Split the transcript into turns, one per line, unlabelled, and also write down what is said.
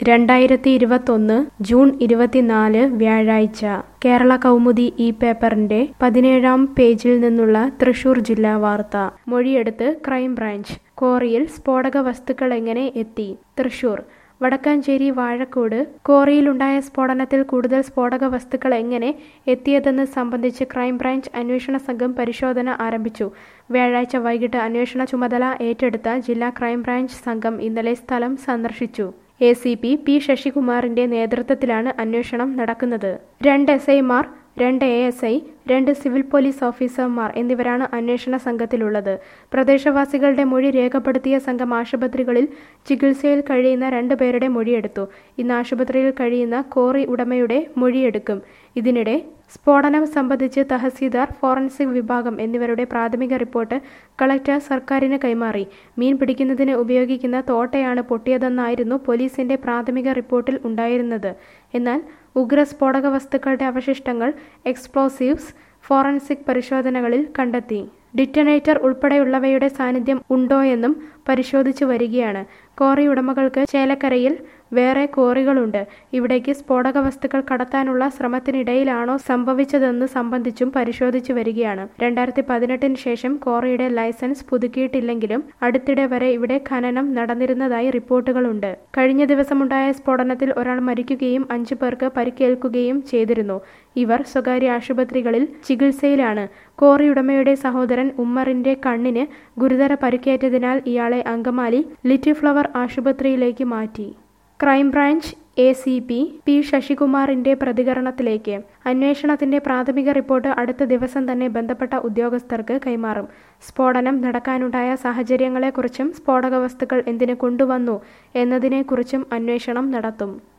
രണ്ടായിരത്തി ഇരുപത്തൊന്ന് ജൂൺ ഇരുപത്തിനാല് വ്യാഴാഴ്ച കേരള കൗമുദി ഈ പേപ്പറിന്റെ പതിനേഴാം പേജിൽ നിന്നുള്ള തൃശൂർ ജില്ലാ വാർത്ത മൊഴിയെടുത്ത് ക്രൈംബ്രാഞ്ച് കോറിയിൽ സ്ഫോടക വസ്തുക്കൾ എങ്ങനെ എത്തി തൃശൂർ വടക്കാഞ്ചേരി വാഴക്കോട് കോറിയിലുണ്ടായ സ്ഫോടനത്തിൽ കൂടുതൽ സ്ഫോടക വസ്തുക്കൾ എങ്ങനെ എത്തിയതെന്ന് സംബന്ധിച്ച് ക്രൈംബ്രാഞ്ച് അന്വേഷണ സംഘം പരിശോധന ആരംഭിച്ചു വ്യാഴാഴ്ച വൈകിട്ട് അന്വേഷണ ചുമതല ഏറ്റെടുത്ത ജില്ലാ ക്രൈംബ്രാഞ്ച് സംഘം ഇന്നലെ സ്ഥലം സന്ദർശിച്ചു എ സി പി പി ശശികുമാറിന്റെ നേതൃത്വത്തിലാണ് അന്വേഷണം നടക്കുന്നത് രണ്ട് എസ് ഐമാർ രണ്ട് എ എസ് ഐ രണ്ട് സിവിൽ പോലീസ് ഓഫീസർമാർ എന്നിവരാണ് അന്വേഷണ സംഘത്തിലുള്ളത് പ്രദേശവാസികളുടെ മൊഴി രേഖപ്പെടുത്തിയ സംഘം ആശുപത്രികളിൽ ചികിത്സയിൽ കഴിയുന്ന രണ്ടുപേരുടെ മൊഴിയെടുത്തു ഇന്ന് ആശുപത്രിയിൽ കഴിയുന്ന കോറി ഉടമയുടെ മൊഴിയെടുക്കും ഇതിനിടെ സ്ഫോടനം സംബന്ധിച്ച് തഹസീൽദാർ ഫോറൻസിക് വിഭാഗം എന്നിവരുടെ പ്രാഥമിക റിപ്പോർട്ട് കളക്ടർ സർക്കാരിന് കൈമാറി മീൻ പിടിക്കുന്നതിന് ഉപയോഗിക്കുന്ന തോട്ടയാണ് പൊട്ടിയതെന്നായിരുന്നു പോലീസിന്റെ പ്രാഥമിക റിപ്പോർട്ടിൽ ഉണ്ടായിരുന്നത് എന്നാൽ ഉഗ്ര സ്ഫോടക വസ്തുക്കളുടെ അവശിഷ്ടങ്ങൾ എക്സ്പ്ലോസീവ്സ് ഫോറൻസിക് പരിശോധനകളിൽ കണ്ടെത്തി ഡിറ്റനേറ്റർ ഉൾപ്പെടെയുള്ളവയുടെ സാന്നിധ്യം ഉണ്ടോയെന്നും പരിശോധിച്ചു വരികയാണ് കോറി ഉടമകൾക്ക് ചേലക്കരയിൽ വേറെ കോറികളുണ്ട് ഇവിടേക്ക് സ്ഫോടക വസ്തുക്കൾ കടത്താനുള്ള ശ്രമത്തിനിടയിലാണോ സംഭവിച്ചതെന്ന് സംബന്ധിച്ചും പരിശോധിച്ചു വരികയാണ് രണ്ടായിരത്തി പതിനെട്ടിന് ശേഷം കോറിയുടെ ലൈസൻസ് പുതുക്കിയിട്ടില്ലെങ്കിലും അടുത്തിടെ വരെ ഇവിടെ ഖനനം നടന്നിരുന്നതായി റിപ്പോർട്ടുകളുണ്ട് കഴിഞ്ഞ ദിവസമുണ്ടായ സ്ഫോടനത്തിൽ ഒരാൾ മരിക്കുകയും അഞ്ചു പേർക്ക് പരിക്കേൽക്കുകയും ചെയ്തിരുന്നു ഇവർ സ്വകാര്യ ആശുപത്രികളിൽ ചികിത്സയിലാണ് കോറി ഉടമയുടെ സഹോദരൻ ഉമ്മറിന്റെ കണ്ണിന് ഗുരുതര പരിക്കേറ്റതിനാൽ ഇയാളെ അങ്കമാലി ലിറ്റിൽ ഫ്ലവർ ആശുപത്രിയിലേക്ക് മാറ്റി crime branch A C P P ശശികുമാറിന്റെ പ്രതികരണത്തിലേക്ക് അന്വേഷണത്തിന്റെ പ്രാഥമിക റിപ്പോർട്ട് അടുത്ത ദിവസം തന്നെ ബന്ധപ്പെട്ട ഉദ്യോഗസ്ഥർക്ക് കൈമാറും സ്ഫോടനം നടക്കാനുണ്ടായ സാഹചര്യങ്ങളെക്കുറിച്ചും സ്ഫോടക വസ്തുക്കൾ എന്തിനു കൊണ്ടുവന്നു എന്നതിനെക്കുറിച്ചും അന്വേഷണം നടത്തും